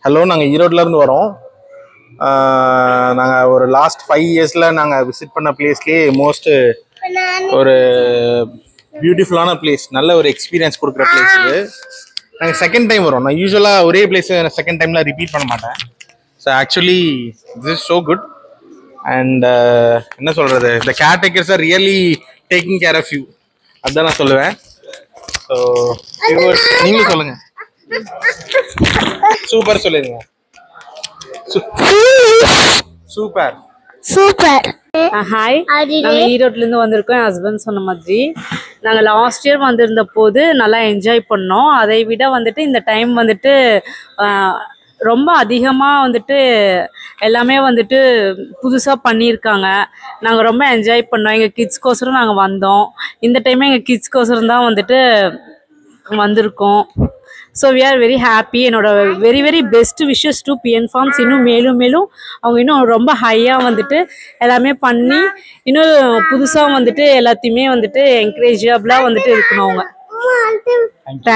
hello நாங்கள் ஈரோட்லேருந்து வரோம் நாங்கள் ஒரு லாஸ்ட் ஃபைவ் இயர்ஸில் நாங்கள் விசிட் பண்ண பிளேஸ்லேயே மோஸ்ட் ஒரு பியூட்டிஃபுல்லான பிளேஸ் நல்ல ஒரு எக்ஸ்பீரியன்ஸ் கொடுக்குற பிளேஸ் இது நாங்கள் செகண்ட் டைம் வரோம் நான் யூஸ்வலாக ஒரே பிளேஸ் செகண்ட் டைமில் ரிப்பீட் பண்ண மாட்டேன் so actually this is so good and என்ன சொல்கிறது இந்த caretakers are really taking care of you அதுதான் நான் சொல்லுவேன் ஸோ நீங்களும் சொல்லுங்கள் சூப்பர் சொல்லிடுங்க சூப்பர் சூப்பர் ஹாய் அது நாங்கள் ஈரோட்லேருந்து வந்திருக்கோம் என் ஹஸ்பண்ட் சொன்ன மாதிரி நாங்கள் லாஸ்ட் இயர் வந்திருந்த போது நல்லா என்ஜாய் பண்ணோம் அதை விட வந்துட்டு இந்த டைம் வந்துட்டு ஆஹ், ரொம்ப அதிகமாக வந்துட்டு எல்லாமே வந்துட்டு புதுசாக பண்ணியிருக்காங்க நாங்கள் ரொம்ப என்ஜாய் பண்ணோம் எங்கள் கிட்ஸ்க்கோசரம் நாங்கள் வந்தோம் இந்த டைம் எங்கள் கிட்ஸ்க்கோசரம் தான் வந்துட்டு வந்திருக்கோம் so we are very happy என்னோட very very best wishes to BN farms இன்னும் மேலும் மேலும் அவங்க இன்னும் ரொம்ப ஹையாக வந்துட்டு எல்லாமே பண்ணி இன்னும் புதுசாக வந்துட்டு எல்லாத்தையுமே வந்துட்டு என்கரேஜபிளாக வந்துட்டு இருக்கணும் அவங்க